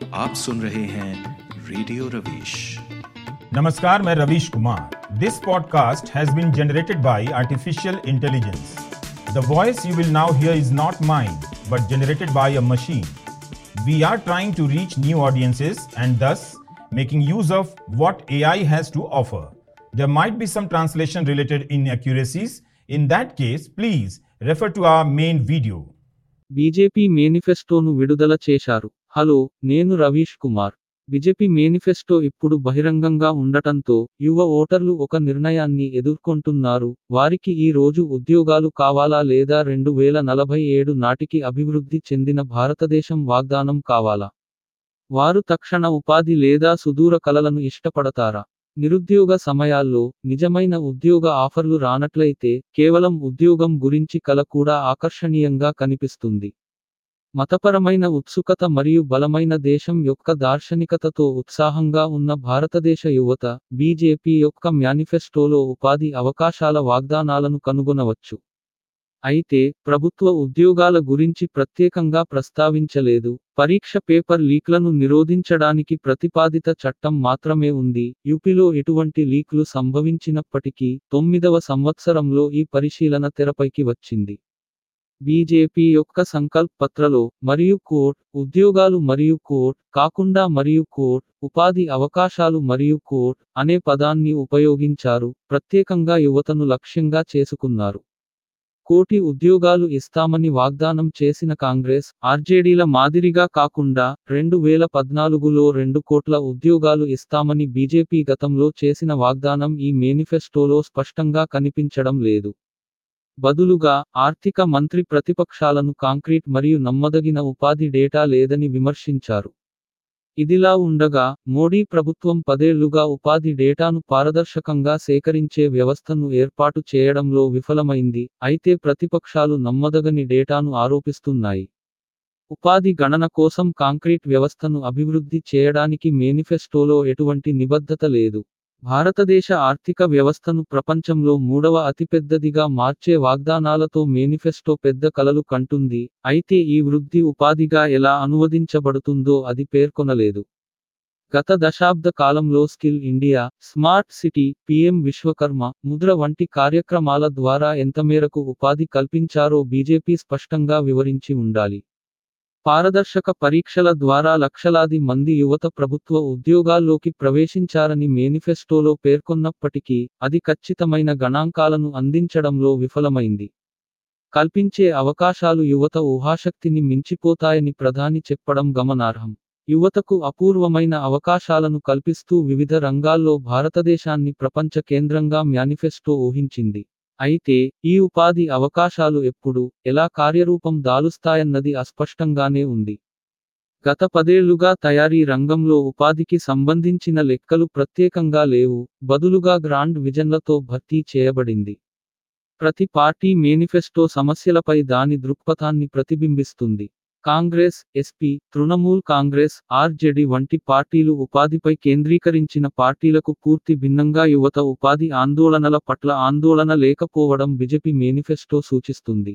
आप सुन रहे हैं रेडियो रवीश नमस्कार मैं Ravish Kumar this podcast has been generated by artificial intelligence the voice you will now hear is not mine but generated by a machine we are trying to reach new audiences and thus making use of what AI has to offer. There might be some translation related inaccuracies. In that case, please refer to our main video. BJP మేనిఫెస్టోను విడుదల చేశారు hello నేను Ravish Kumar BJP manifesto ఇప్పుడు బహిరంగంగా ఉండటంతో యువ ఓటర్లు ఒక నిర్ణయాన్ని ఎదుర్కొంటున్నారు వారికి ఈ రోజు ఉద్యోగాలు కావాలా లేదా రెండు వేల నలభై ఏడు నాటికి అభివృద్ధి చెందిన భారతదేశం వాగ్దానం కావాలా వారు తక్షణ ఉపాధి లేదా సుదూర కలలను ఇష్టపడతారా నిరుద్యోగ సమయాల్లో నిజమైన ఉద్యోగ ఆఫర్లు రానట్లయితే కేవలం ఉద్యోగం గురించి కల కూడా ఆకర్షణీయంగా కనిపిస్తుంది మతపరమైన ఉత్సుకత మరియు బలమైన దేశం యొక్క దార్శనికతతో ఉత్సాహంగా ఉన్న భారతదేశ యువత బీజేపీ యొక్క మేనిఫెస్టోలో ఉపాధి అవకాశాల వాగ్దానాలను కనుగొనవచ్చు అయితే ప్రభుత్వ ఉద్యోగాల గురించి ప్రత్యేకంగా ప్రస్తావించలేదు పరీక్ష పేపర్ లీక్లను నిరోధించడానికి ప్రతిపాదిత చట్టం మాత్రమే ఉంది యూపీలో ఎటువంటి లీక్లు సంభవించినప్పటికీ తొమ్మిదవ సంవత్సరంలో ఈ పరిశీలన తెరపైకి వచ్చింది బీజేపీ యొక్క సంకల్ప్ పత్రలో మరియు కోట్ ఉద్యోగాలు మరియు కోట్ కాకుండా మరియు కోట్ ఉపాధి అవకాశాలు మరియు కోట్ అనే పదాన్ని ఉపయోగించారు ప్రత్యేకంగా యువతను లక్ష్యంగా చేసుకున్నారు కోటి ఉద్యోగాలు ఇస్తామని వాగ్దానం చేసిన కాంగ్రెస్ ఆర్జేడీల మాదిరిగా కాకుండా రెండు వేల పద్నాలుగులో రెండు కోట్ల ఉద్యోగాలు ఇస్తామని బీజేపీ గతంలో చేసిన వాగ్దానం ఈ మేనిఫెస్టోలో స్పష్టంగా కనిపించడం లేదు బదులుగా ఆర్థిక మంత్రి ప్రతిపక్షాలను కాంక్రీట్ మరియు నమ్మదగిన ఉపాధి డేటా లేదని విమర్శించారు ఇదిలా ఉండగా మోడీ ప్రభుత్వం పదేళ్లుగా ఉపాధి డేటాను పారదర్శకంగా సేకరించే వ్యవస్థను ఏర్పాటు చేయడంలో విఫలమైంది అయితే ప్రతిపక్షాలు నమ్మదగని డేటాను ఆరోపిస్తున్నాయి ఉపాధి గణన కోసం కాంక్రీట్ వ్యవస్థను అభివృద్ధి చేయడానికి మేనిఫెస్టోలో ఎటువంటి నిబద్ధత లేదు భారతదేశ ఆర్థిక వ్యవస్థను ప్రపంచంలో మూడవ అతిపెద్దదిగా మార్చే వాగ్దానాలతో మేనిఫెస్టో పెద్ద కలలు కంటుంది అయితే ఈ వృద్ధి ఉపాధిగా ఎలా అనువదించబడుతుందో అది పేర్కొనలేదు గత దశాబ్ద కాలంలో skill India smart city PM Vishwakarma Mudra వంటి కార్యక్రమాల ద్వారా ఎంతమేరకు ఉపాధి కల్పించారో బీజేపీ స్పష్టంగా వివరించి ఉండాలి పారదర్శక పరీక్షల ద్వారా లక్షలాది మంది యువత ప్రభుత్వ ఉద్యోగాల్లోకి ప్రవేశించారని మేనిఫెస్టోలో పేర్కొన్నప్పటికీ అది ఖచ్చితమైన గణాంకాలను అందించడంలో విఫలమైంది కల్పించే అవకాశాలు యువత ఊహాశక్తిని మించిపోతాయని ప్రధాని చెప్పడం గమనార్హం యువతకు అపూర్వమైన అవకాశాలను కల్పిస్తూ వివిధ రంగాల్లో భారతదేశాన్ని ప్రపంచ కేంద్రంగా మేనిఫెస్టో ఊహించింది అయితే ఈ ఉపాధి అవకాశాలు ఎప్పుడు ఎలా కార్యరూపం దాలుస్తాయన్నది అస్పష్టంగానే ఉంది గత పదేళ్లుగా తయారీ రంగంలో ఉపాధికి సంబంధించిన లెక్కలు ప్రత్యేకంగా లేవు బదులుగా గ్రాండ్ విజన్లతో భర్తీ చేయబడింది ప్రతి పార్టీ మేనిఫెస్టో సమస్యలపై దాని దృక్పథాన్ని ప్రతిబింబిస్తుంది కాంగ్రెస్ ఎస్పీ తృణమూల్ కాంగ్రెస్ ఆర్జెడి వంటి పార్టీలు ఉపాధిపై కేంద్రీకరించిన పార్టీలకు పూర్తి భిన్నంగా యువత ఉపాధి ఆందోళనల పట్ల ఆందోళన లేకపోవడం బిజెపి మేనిఫెస్టో సూచిస్తుంది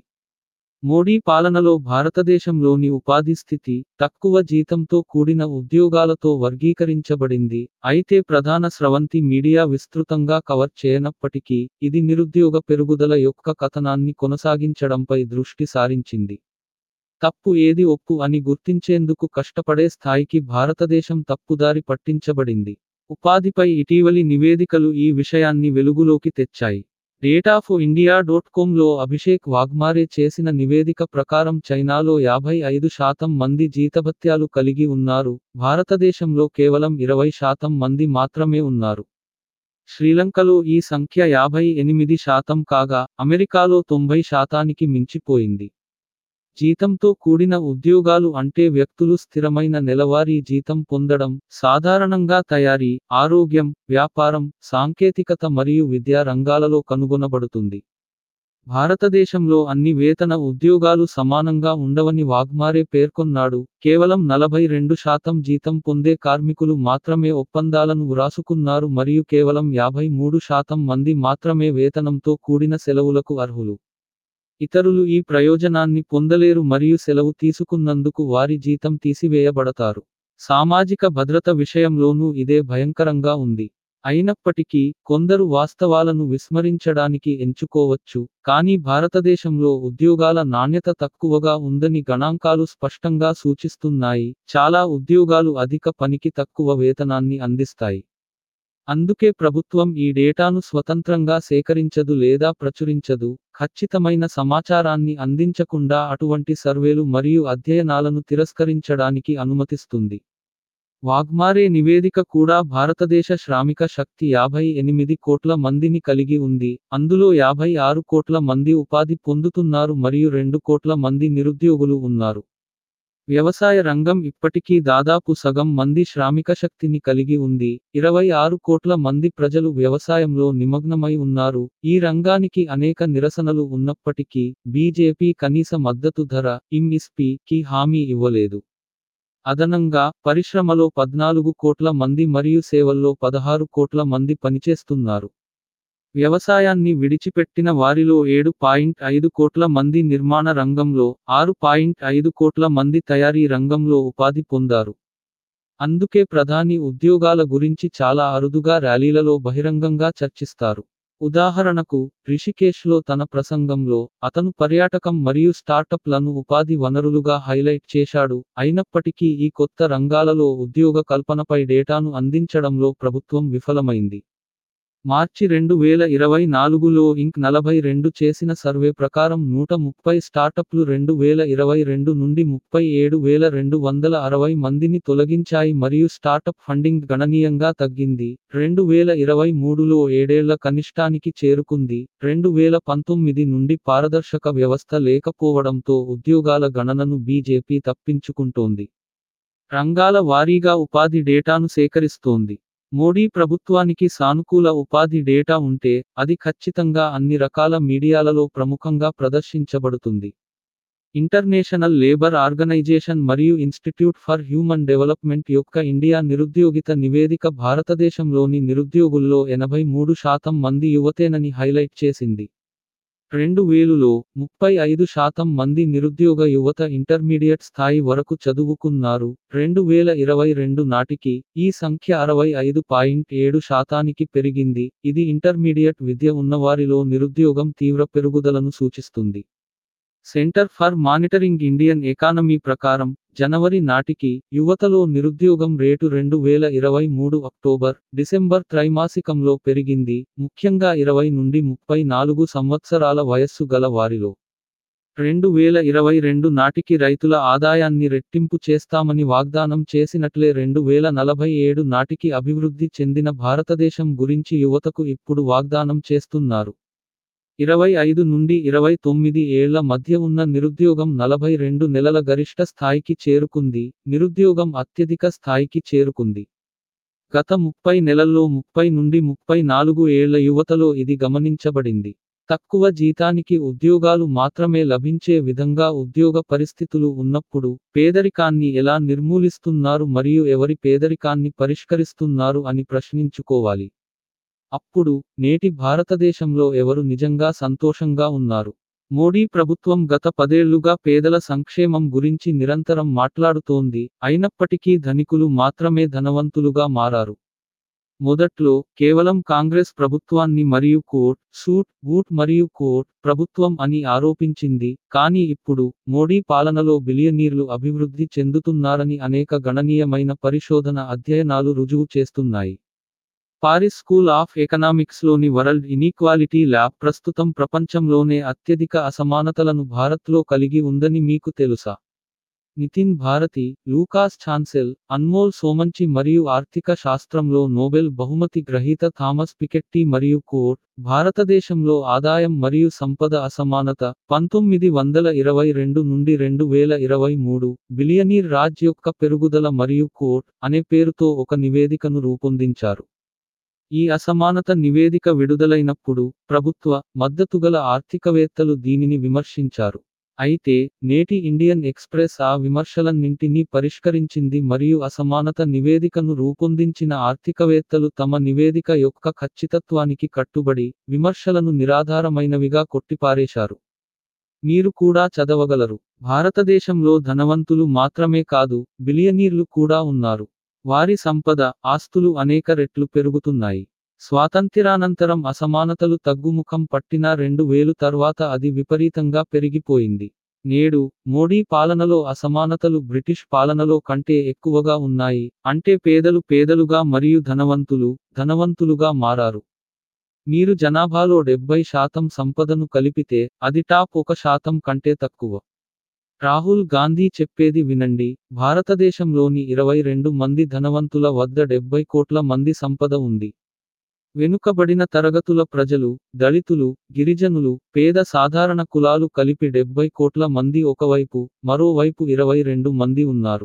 మోడీ పాలనలో భారతదేశంలోని ఉపాధి స్థితి తక్కువ జీతంతో కూడిన ఉద్యోగాలతో వర్గీకరించబడింది అయితే ప్రధాన స్రవంతి మీడియా విస్తృతంగా కవర్ చేయనప్పటికీ ఇది నిరుద్యోగ పెరుగుదల యొక్క కథనాన్ని కొనసాగించడంపై దృష్టి సారించింది తప్పు ఏది ఒప్పు అని గుర్తించేందుకు కష్టపడే స్థాయికి భారతదేశం తప్పుదారి పట్టించబడింది ఉపాధిపై ఇటీవలి నివేదికలు ఈ విషయాన్ని వెలుగులోకి తెచ్చాయి డేటాఫ్ ఇండియా డాట్ కామ్లో అభిషేక్ వాగ్మారే చేసిన నివేదిక ప్రకారం చైనాలో యాభై ఐదు శాతం మంది జీతభత్యాలు కలిగి ఉన్నారు భారతదేశంలో కేవలం ఇరవై శాతం మంది మాత్రమే ఉన్నారు శ్రీలంకలో ఈ సంఖ్య యాభై ఎనిమిది శాతం కాగా అమెరికాలో తొంభై శాతానికి మించిపోయింది జీతంతో కూడిన ఉద్యోగాలు అంటే వ్యక్తులు స్థిరమైన నెలవారీ జీతం పొందడం సాధారణంగా తయారీ ఆరోగ్యం వ్యాపారం సాంకేతికత మరియు విద్యా రంగాలలో కనుగొనబడుతుంది భారతదేశంలో అన్ని వేతన ఉద్యోగాలు సమానంగా ఉండవని వాగ్మారే పేర్కొన్నాడు కేవలం నలభై రెండు శాతం జీతం పొందే కార్మికులు మాత్రమే ఒప్పందాలను వ్రాసుకున్నారు మరియు కేవలం యాభై మూడు శాతం మంది మాత్రమే వేతనంతో కూడిన సెలవులకు అర్హులు ఇతరులు ఈ ప్రయోజనాన్ని పొందలేరు మరియు సెలవు తీసుకున్నందుకు వారి జీతం తీసివేయబడతారు సామాజిక భద్రత విషయంలోనూ ఇదే భయంకరంగా ఉంది అయినప్పటికీ కొందరు వాస్తవాలను విస్మరించడానికి ఎంచుకోవచ్చు కానీ భారతదేశంలో ఉద్యోగాల నాణ్యత తక్కువగా ఉందని గణాంకాలు స్పష్టంగా సూచిస్తున్నాయి చాలా ఉద్యోగాలు అధిక పనికి తక్కువ వేతనాన్ని అందిస్తాయి అందుకే ప్రభుత్వం ఈ డేటాను స్వతంత్రంగా సేకరించదు లేదా ప్రచురించదు ఖచ్చితమైన సమాచారాన్ని అందించకుండా అటువంటి సర్వేలు మరియు అధ్యయనాలను తిరస్కరించడానికి అనుమతిస్తుంది వాగ్మారే నివేదిక కూడా భారతదేశ శ్రామిక శక్తి యాభై ఎనిమిది కోట్ల మందిని కలిగి ఉంది అందులో యాభై ఆరు కోట్ల మంది ఉపాధి పొందుతున్నారు మరియు రెండు కోట్ల మంది నిరుద్యోగులు ఉన్నారు వ్యవసాయ రంగం ఇప్పటికీ దాదాపు సగం మంది శ్రామిక శక్తిని కలిగి ఉంది ఇరవై ఆరు కోట్ల మంది ప్రజలు వ్యవసాయంలో నిమగ్నమై ఉన్నారు ఈ రంగానికి అనేక నిరసనలు ఉన్నప్పటికీ బీజేపీ కనీస మద్దతు ధర ఎంఎస్పి కి హామీ ఇవ్వలేదు అదనంగా పరిశ్రమలో పద్నాలుగు కోట్ల మంది మరియు సేవల్లో పదహారు కోట్ల మంది పనిచేస్తున్నారు వ్యవసాయాన్ని విడిచిపెట్టిన వారిలో ఏడు పాయింట్ ఐదు కోట్ల మంది నిర్మాణ రంగంలో ఆరు పాయింట్ ఐదు కోట్ల మంది తయారీ రంగంలో ఉపాధి పొందారు అందుకే ప్రధాని ఉద్యోగాల గురించి చాలా అరుదుగా ర్యాలీలలో బహిరంగంగా చర్చిస్తారు ఉదాహరణకు రిషికేశ్లో తన ప్రసంగంలో అతను పర్యాటకం మరియు స్టార్టప్లను ఉపాధి వనరులుగా హైలైట్ చేశాడు అయినప్పటికీ ఈ కొత్త రంగాలలో ఉద్యోగ కల్పనపై డేటాను అందించడంలో ప్రభుత్వం విఫలమైంది మార్చి రెండు వేల ఇరవై నాలుగులో ఇంక్ నలభై రెండు చేసిన సర్వే ప్రకారం నూట ముప్పై స్టార్టప్లు రెండు వేల ఇరవై రెండు నుండి ముప్పై ఏడు వేల రెండు వందల అరవై మందిని తొలగించాయి మరియు స్టార్టప్ ఫండింగ్ గణనీయంగా తగ్గింది రెండు వేల ఇరవై మూడులో ఏడేళ్ల కనిష్టానికి చేరుకుంది రెండు వేల పంతొమ్మిది నుండి పారదర్శక వ్యవస్థ లేకపోవడంతో ఉద్యోగాల గణనను బీజేపీ తప్పించుకుంటోంది రంగాల వారీగా ఉపాధి డేటాను సేకరిస్తోంది మోడీ ప్రభుత్వానికి సానుకూల ఉపాధి డేటా ఉంటే అది ఖచ్చితంగా అన్ని రకాల మీడియాలలో ప్రముఖంగా ప్రదర్శించబడుతుంది ఇంటర్నేషనల్ లేబర్ ఆర్గనైజేషన్ మరియు ఇన్స్టిట్యూట్ ఫర్ హ్యూమన్ డెవలప్మెంట్ యొక్క ఇండియా నిరుద్యోగిత నివేదిక భారతదేశంలోని నిరుద్యోగుల్లో ఎనభై మూడు శాతం మంది యువతేనని హైలైట్ చేసింది రెండు వేలులో ముప్పై ఐదు శాతం మంది నిరుద్యోగ యువత ఇంటర్మీడియట్ స్థాయి వరకు చదువుకున్నారు రెండు వేల ఇరవై రెండు నాటికి ఈ సంఖ్య అరవై ఐదు పాయింట్ ఏడు శాతానికి పెరిగింది ఇది ఇంటర్మీడియట్ విద్య ఉన్నవారిలో నిరుద్యోగం తీవ్ర పెరుగుదలను సూచిస్తుంది Centre for Monitoring Indian Economy ప్రకారం జనవరి నాటికి యువతలో నిరుద్యోగం రేటు రెండు వేల ఇరవై మూడు అక్టోబర్ డిసెంబర్ త్రైమాసికంలో పెరిగింది ముఖ్యంగా ఇరవై నుండి ముప్పై నాలుగు సంవత్సరాల వయస్సు గల వారిలో రెండు వేల ఇరవై రెండు నాటికి రైతుల ఆదాయాన్ని రెట్టింపు చేస్తామని వాగ్దానం చేసినట్లే రెండు వేల నలభై ఏడు నాటికి అభివృద్ధి చెందిన భారతదేశం గురించి యువతకు ఇప్పుడు వాగ్దానం చేస్తున్నారు ఇరవై ఐదు నుండి ఇరవై తొమ్మిది ఏళ్ల మధ్య ఉన్న నిరుద్యోగం నలభై రెండు నెలల గరిష్ట స్థాయికి చేరుకుంది నిరుద్యోగం అత్యధిక స్థాయికి చేరుకుంది గత ముప్పై నెలల్లో ముప్పై నుండి ముప్పై నాలుగు ఏళ్ల యువతలో ఇది గమనించబడింది తక్కువ జీతానికి ఉద్యోగాలు మాత్రమే లభించే విధంగా ఉద్యోగ పరిస్థితులు ఉన్నప్పుడు పేదరికాన్ని ఎలా నిర్మూలిస్తున్నారు మరియు ఎవరి పేదరికాన్ని పరిష్కరిస్తున్నారు అని ప్రశ్నించుకోవాలి అప్పుడు నేటి భారతదేశంలో ఎవరు నిజంగా సంతోషంగా ఉన్నారు మోడీ ప్రభుత్వం గత పదేళ్లుగా పేదల సంక్షేమం గురించి నిరంతరం మాట్లాడుతోంది అయినప్పటికీ ధనికులు మాత్రమే ధనవంతులుగా మారారు మొదట్లో కేవలం కాంగ్రెస్ ప్రభుత్వాన్ని మరియు కోట్ సూట్ బూట్ మరియు కోట్ ప్రభుత్వం అని ఆరోపించింది కానీ ఇప్పుడు మోడీ పాలనలో బిలియనీర్లు అభివృద్ధి చెందుతున్నారని అనేక గణనీయమైన పరిశోధన అధ్యయనాలు రుజువు చేస్తున్నాయి పారిస్ స్కూల్ ఆఫ్ ఎకనామిక్స్లోని వరల్డ్ ఇనీక్వాలిటీ ల్యాబ్ ప్రస్తుతం ప్రపంచంలోనే అత్యధిక అసమానతలను భారత్లో కలిగి ఉందని మీకు తెలుసా నితిన్ భారతి లూకాస్ ఛాన్సెల్ అన్మోల్ సోమంచి మరియు ఆర్థిక శాస్త్రంలో నోబెల్ బహుమతి గ్రహీత థామస్ పికెట్టి మరియు కోట్ భారతదేశంలో ఆదాయం మరియు సంపద అసమానత పంతొమ్మిది వందల ఇరవై రెండు నుండి రెండు వేల ఇరవై మూడు బిలియనీర్ రాజ్ యొక్క పెరుగుదల మరియు కోట్ అనే పేరుతో ఒక నివేదికను రూపొందించారు ఈ అసమానత నివేదిక విడుదలైనప్పుడు ప్రభుత్వ మద్దతుగల ఆర్థికవేత్తలు దీనిని విమర్శించారు అయితే నేటి ఇండియన్ ఎక్స్ప్రెస్ ఆ విమర్శలన్నింటినీ పరిష్కరించింది మరియు అసమానత నివేదికను రూపొందించిన ఆర్థికవేత్తలు తమ నివేదిక యొక్క ఖచ్చితత్వానికి కట్టుబడి విమర్శలను నిరాధారమైనవిగా కొట్టిపారేశారు మీరు కూడా చదవగలరు భారతదేశంలో ధనవంతులు మాత్రమే కాదు బిలియనీర్లు కూడా ఉన్నారు వారి సంపద ఆస్తులు అనేక రెట్లు పెరుగుతున్నాయి స్వాతంత్ర్యానంతరం అసమానతలు తగ్గుముఖం పట్టిన రెండు వేలు తర్వాత అది విపరీతంగా పెరిగిపోయింది నేడు మోడీ పాలనలో అసమానతలు బ్రిటిష్ పాలనలో కంటే ఎక్కువగా ఉన్నాయి అంటే పేదలు పేదలుగా మరియు ధనవంతులు ధనవంతులుగా మారారు మీరు జనాభాలో డెబ్బై శాతం సంపదను కలిపితే అది టాప్ ఒక శాతం కంటే తక్కువ రాహుల్ గాంధీ చెప్పేది వినండి భారతదేశంలోని ఇరవై రెండు మంది ధనవంతుల వద్ద డెబ్బై కోట్ల మంది సంపద ఉంది వెనుకబడిన తరగతుల ప్రజలు దళితులు గిరిజనులు పేద సాధారణ కులాలు కలిపి డెబ్బై కోట్ల మంది ఒకవైపు మరోవైపు ఇరవై రెండు మంది ఉన్నారు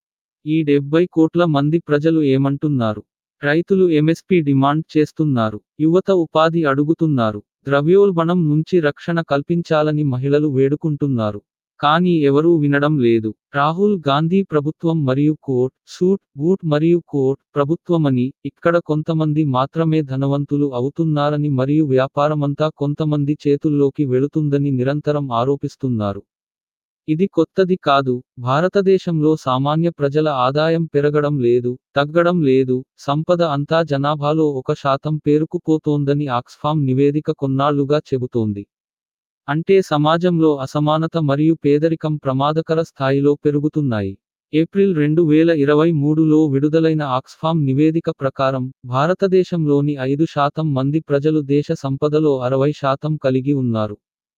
ఈ డెబ్బై కోట్ల మంది ప్రజలు ఏమంటున్నారు రైతులు ఎంఎస్పి డిమాండ్ చేస్తున్నారు యువత ఉపాధి అడుగుతున్నారు ద్రవ్యోల్బణం నుంచి రక్షణ కల్పించాలని మహిళలు వేడుకుంటున్నారు కానీ ఎవరూ వినడం లేదు రాహుల్ గాంధీ ప్రభుత్వం మరియు కోట్ సూట్ బూట్ మరియు కోట్ ప్రభుత్వమని ఇక్కడ కొంతమంది మాత్రమే ధనవంతులు అవుతున్నారని మరియు వ్యాపారమంతా కొంతమంది చేతుల్లోకి వెళుతుందని నిరంతరం ఆరోపిస్తున్నారు ఇది కొత్తది కాదు భారతదేశంలో సామాన్య ప్రజల ఆదాయం పెరగడం లేదు తగ్గడం లేదు సంపద అంతా జనాభాలో ఒక శాతం పేరుకుపోతోందని ఆక్స్ఫామ్ నివేదిక కొన్నాళ్లుగా చెబుతోంది అంటే సమాజంలో అసమానత మరియు పేదరికం ప్రమాదకర స్థాయిలో పెరుగుతున్నాయి ఏప్రిల్ రెండు వేల ఇరవై మూడులో విడుదలైన ఆక్స్ఫామ్ నివేదిక ప్రకారం భారతదేశంలోని ఐదు శాతం మంది ప్రజలు దేశ సంపదలో అరవై శాతం కలిగి ఉన్నారు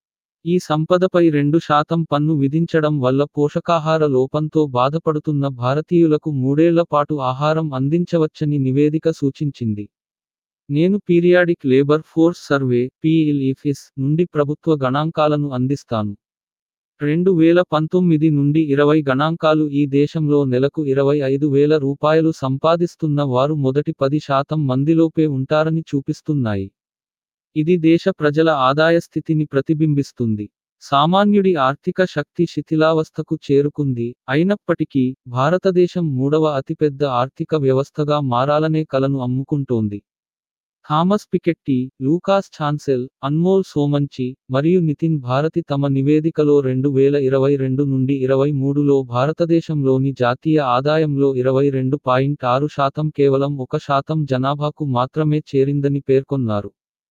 ఈ సంపదపై రెండు శాతం పన్ను విధించడం వల్ల పోషకాహార లోపంతో బాధపడుతున్న భారతీయులకు మూడేళ్ల పాటు ఆహారం అందించవచ్చని నివేదిక సూచించింది నేను Periodic Labour Force Survey PLFS నుండి ప్రభుత్వ గణాంకాలను అందిస్తాను రెండు వేల పంతొమ్మిది నుండి ఇరవై గణాంకాలు ఈ దేశంలో నెలకు ఇరవై ఐదు వేల రూపాయలు సంపాదిస్తున్న వారు మొదటి పది శాతం మందిలోపే ఉంటారని చూపిస్తున్నాయి ఇది దేశ ప్రజల ఆదాయ స్థితిని ప్రతిబింబిస్తుంది సామాన్యుడి ఆర్థిక శక్తి శిథిలావస్థకు చేరుకుంది అయినప్పటికీ భారతదేశం మూడవ అతిపెద్ద ఆర్థిక వ్యవస్థగా మారాలనే కలను అమ్ముకుంటోంది Thomas Piketty Lucas Chancel Anmol Somanchi మరియు నితిన్ భారతి తమ నివేదికలో రెండు వేల ఇరవై రెండు నుండి ఇరవై మూడులో భారతదేశంలోని జాతీయ ఆదాయంలో ఇరవై రెండు పాయింట్ ఆరు శాతం కేవలం ఒక శాతం జనాభాకు మాత్రమే చేరిందని పేర్కొన్నారు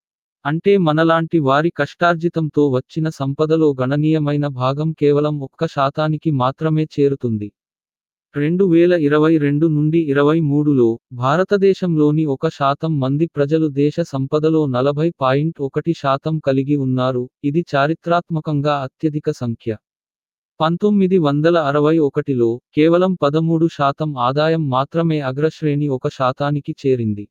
అంటే మనలాంటి వారి కష్టార్జితంతో వచ్చిన సంపదలో గణనీయమైన భాగం కేవలం ఒక్క శాతానికి మాత్రమే చేరుతుంది రెండు వేల ఇరవై రెండు నుండి ఇరవై మూడులో భారతదేశంలోని ఒక శాతం మంది ప్రజలు దేశ సంపదలో నలభై పాయింట్ ఒకటి శాతం కలిగి ఉన్నారు ఇది చారిత్రాత్మకంగా అత్యధిక సంఖ్య పంతొమ్మిది వందల అరవై ఒకటిలో కేవలం పదమూడు శాతం ఆదాయం మాత్రమే అగ్రశ్రేణి ఒక శాతానికి చేరింది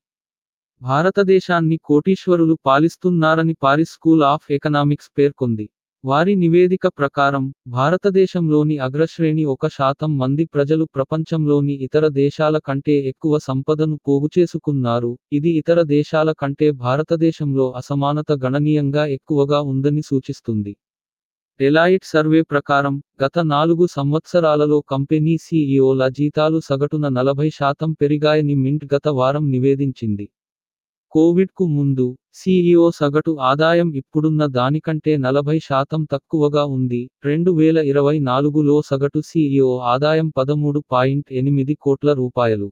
భారతదేశాన్ని కోటీశ్వరులు పాలిస్తున్నారని పారిస్ స్కూల్ ఆఫ్ ఎకనామిక్స్ పేర్కొంది వారి నివేదిక ప్రకారం భారతదేశంలోని అగ్రశ్రేణి ఒక శాతం మంది ప్రజలు ప్రపంచంలోని ఇతర దేశాల కంటే ఎక్కువ సంపదను పోగుచేసుకున్నారు ఇది ఇతర దేశాల కంటే భారతదేశంలో అసమానత గణనీయంగా ఎక్కువగా ఉందని సూచిస్తుంది డెలాయిట్ సర్వే ప్రకారం గత నాలుగు సంవత్సరాలలో కంపెనీ సీఈఓల జీతాలు సగటున నలభై శాతం పెరిగాయని మింట్ గత వారం నివేదించింది కోవిడ్కు ముందు సీఈఓ సగటు ఆదాయం ఇప్పుడున్న దానికంటే నలభై శాతం తక్కువగా ఉంది రెండు వేల ఇరవై నాలుగులో సగటు సీఈఓ ఆదాయం పదమూడు పాయింట్ ఎనిమిది కోట్ల రూపాయలు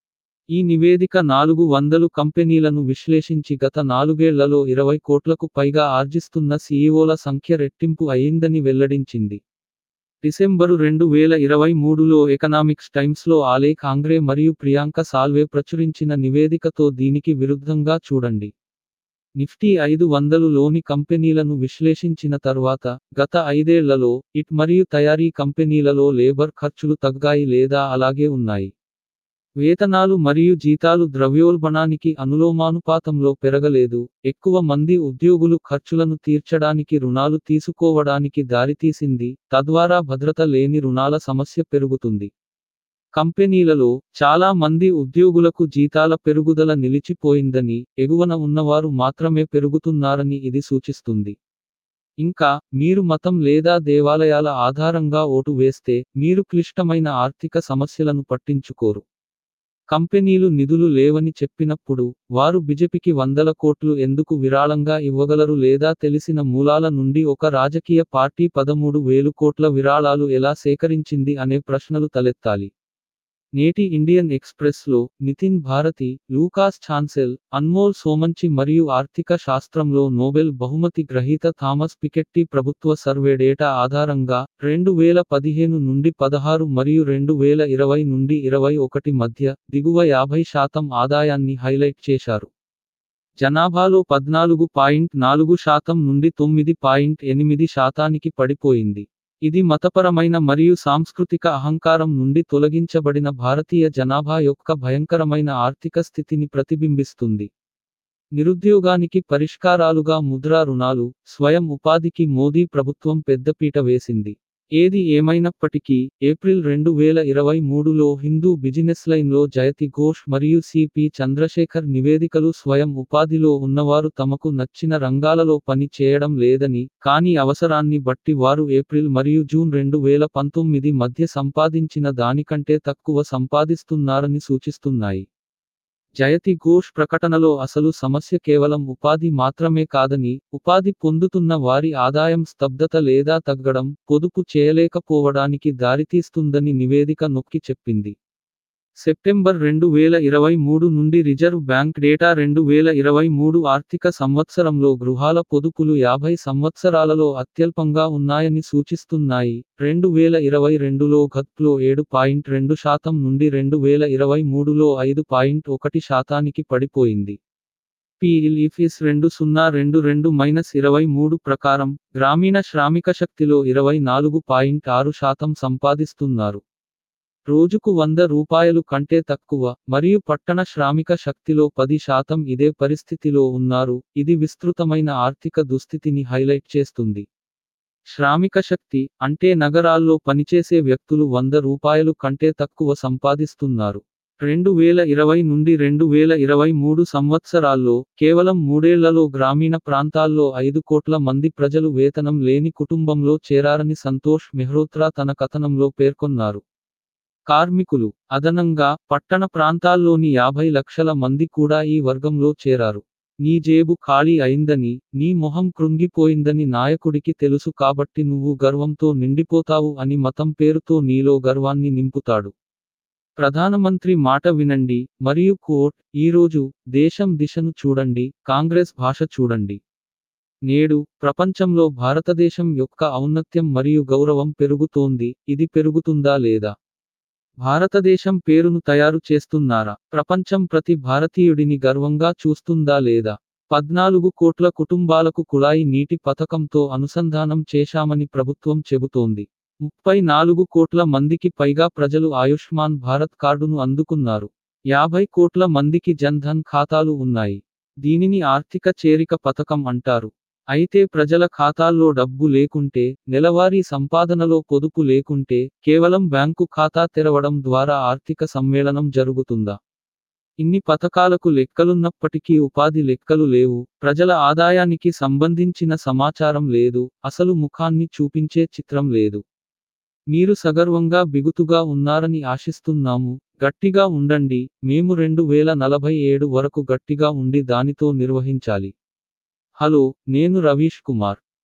ఈ నివేదిక నాలుగు వందలు కంపెనీలను విశ్లేషించి గత నాలుగేళ్లలో ఇరవై కోట్లకు పైగా ఆర్జిస్తున్న సీఈఓల సంఖ్య రెట్టింపు అయిందని వెల్లడించింది డిసెంబరు రెండు వేల ఇరవై మూడులో ఎకనామిక్స్ టైమ్స్లో ఆలేఖ్ ఆంగ్రే మరియు ప్రియాంక సాల్వే ప్రచురించిన నివేదికతో దీనికి విరుద్ధంగా చూడండి నిఫ్టీ ఐదు వందలు లోని కంపెనీలను విశ్లేషించిన తర్వాత గత ఐదేళ్లలో ఇట్ మరియు తయారీ కంపెనీలలో లేబర్ ఖర్చులు తగ్గాయి లేదా అలాగే ఉన్నాయి వేతనాలు మరియు జీతాలు ద్రవ్యోల్బణానికి అనులోమానుపాతంలో పెరగలేదు ఎక్కువ మంది ఉద్యోగులు ఖర్చులను తీర్చడానికి రుణాలు తీసుకోవడానికి దారితీసింది తద్వారా భద్రత లేని రుణాల సమస్య పెరుగుతుంది కంపెనీలలో చాలా మంది ఉద్యోగులకు జీతాల పెరుగుదల నిలిచిపోయిందని ఎగువన ఉన్నవారు మాత్రమే పెరుగుతున్నారని ఇది సూచిస్తుంది ఇంకా మీరు మతం లేదా దేవాలయాల ఆధారంగా ఓటు వేస్తే మీరు క్లిష్టమైన ఆర్థిక సమస్యలను పట్టించుకోరు కంపెనీలు నిధులు లేవని చెప్పినప్పుడు వారు బిజెపికి వందల కోట్లు ఎందుకు విరాళంగా ఇవ్వగలరు లేదా తెలిసిన మూలాల నుండి ఒక రాజకీయ పార్టీ పదమూడు వేలు కోట్ల విరాళాలు ఎలా సేకరించింది అనే ప్రశ్నలు తలెత్తాలి నేటి ఇండియన్ ఎక్స్ప్రెస్ లో నితిన్ భారతి లూకాస్ ఛాన్సెల్ అన్మోల్ సోమంచి మరియు ఆర్థిక శాస్త్రంలో నోబెల్ బహుమతి గ్రహీత థామస్ పికెట్టి ప్రభుత్వ సర్వే డేటా ఆధారంగా రెండు వేల పదిహేను నుండి పదహారు మరియు రెండు వేల ఇరవై నుండి ఇరవై ఒకటి మధ్య దిగువ యాభై శాతం ఆదాయాన్ని హైలైట్ చేశారు జనాభాలో పద్నాలుగు పాయింట్ నాలుగు శాతం నుండి తొమ్మిది పాయింట్ ఎనిమిది శాతానికి పడిపోయింది ఇది మతపరమైన మరియు సాంస్కృతిక అహంకారం నుండి తొలగించబడిన భారతీయ జనాభా యొక్క భయంకరమైన ఆర్థిక స్థితిని ప్రతిబింబిస్తుంది నిరుద్యోగానికి పరిష్కారాలుగా ముద్రా రుణాలు స్వయం ఉపాధికి మోదీ ప్రభుత్వం పెద్దపీట వేసింది ఏది ఏమైనప్పటికీ ఏప్రిల్ రెండు వేల ఇరవై మూడులో హిందూ బిజినెస్ లైన్లో జయతి ఘోష్ మరియు సిపి చంద్రశేఖర్ నివేదికలు స్వయం ఉపాధిలో ఉన్నవారు తమకు నచ్చిన రంగాలలో పని చేయడం లేదని కానీ అవసరాన్ని బట్టి వారు ఏప్రిల్ మరియు జూన్ రెండు వేల పంతొమ్మిది మధ్య సంపాదించిన దానికంటే తక్కువ సంపాదిస్తున్నారని సూచిస్తున్నాయి జయతి ఘోష్ ప్రకటనలో అసలు సమస్య కేవలం ఉపాధి మాత్రమే కాదని ఉపాధి పొందుతున్న వారి ఆదాయం స్తబ్దత లేదా తగ్గడం పొదుపు చేయలేకపోవడానికి దారితీస్తుందని నివేదిక నొక్కి చెప్పింది సెప్టెంబర్ రెండు వేల ఇరవై మూడు నుండి రిజర్వ్ బ్యాంక్ డేటా రెండు వేల ఇరవై మూడు ఆర్థిక సంవత్సరంలో గృహాల పొదుపులు యాభై సంవత్సరాలలో అత్యల్పంగా ఉన్నాయని సూచిస్తున్నాయి రెండు వేల ఇరవై రెండులో గత్లో ఏడు పాయింట్ రెండు శాతం నుండి రెండు వేల ఇరవై మూడులో ఐదు పాయింట్ ఒకటి శాతానికి పడిపోయింది పిఎల్ఇఫిస్ రెండు సున్నా రెండు రెండు మైనస్ ఇరవై మూడు ప్రకారం గ్రామీణ శ్రామిక శక్తిలో ఇరవై నాలుగు పాయింట్ ఆరు శాతం సంపాదిస్తున్నారు రోజుకు వంద రూపాయలు కంటే తక్కువ మరియు పట్టణ శ్రామిక శక్తిలో పది శాతం ఇదే పరిస్థితిలో ఉన్నారు ఇది విస్తృతమైన ఆర్థిక దుస్థితిని హైలైట్ చేస్తుంది శ్రామిక శక్తి అంటే నగరాల్లో పనిచేసే వ్యక్తులు వంద రూపాయలు కంటే తక్కువ సంపాదిస్తున్నారు రెండు వేల ఇరవై నుండి రెండు వేల ఇరవై మూడు సంవత్సరాల్లో కేవలం మూడేళ్లలో గ్రామీణ ప్రాంతాల్లో ఐదు కోట్ల మంది ప్రజలు వేతనం లేని కుటుంబంలో చేరారని సంతోష్ మెహ్రోత్రా తన కథనంలో పేర్కొన్నారు కార్మికులు అదనంగా పట్టణ ప్రాంతాల్లోని యాభై లక్షల మంది కూడా ఈ వర్గంలో చేరారు నీ జేబు ఖాళీ అయిందని నీ మొహం కృంగిపోయిందని నాయకుడికి తెలుసు కాబట్టి నువ్వు గర్వంతో నిండిపోతావు అని మతం పేరుతో నీలో గర్వాన్ని నింపుతాడు ప్రధానమంత్రి మాట వినండి మరియు కోట్ ఈరోజు దేశం దిశను చూడండి కాంగ్రెస్ భాష చూడండి నేడు ప్రపంచంలో భారతదేశం యొక్క ఔన్నత్యం మరియు గౌరవం పెరుగుతోంది ఇది పెరుగుతుందా లేదా భారతదేశం పేరును తయారు చేస్తున్నారా ప్రపంచం ప్రతి భారతీయుడిని గర్వంగా చూస్తుందా లేదా పద్నాలుగు కోట్ల కుటుంబాలకు కుళాయి నీటి పథకంతో అనుసంధానం చేశామని ప్రభుత్వం చెబుతోంది ముప్పై నాలుగు కోట్ల మందికి పైగా ప్రజలు ఆయుష్మాన్ భారత్ కార్డును అందుకున్నారు యాభై కోట్ల మందికి జన్ ధన్ ఖాతాలు ఉన్నాయి దీనిని ఆర్థిక చేరిక పథకం అంటారు అయితే ప్రజల ఖాతాల్లో డబ్బు లేకుంటే నెలవారీ సంపాదనలో పొదుపు లేకుంటే కేవలం బ్యాంకు ఖాతా తెరవడం ద్వారా ఆర్థిక సమ్మేళనం జరుగుతుందా ఇన్ని పథకాలకు లెక్కలున్నప్పటికీ ఉపాధి లెక్కలు లేవు ప్రజల ఆదాయానికి సంబంధించిన సమాచారం లేదు అసలు ముఖాన్ని చూపించే చిత్రం లేదు మీరు సగర్వంగా బిగుతుగా ఉన్నారని ఆశిస్తున్నాము గట్టిగా ఉండండి మేము రెండు వేల నలభై ఏడు వరకు గట్టిగా ఉండి దానితో నిర్వహించాలి హలో నేను రవీష్ కుమార్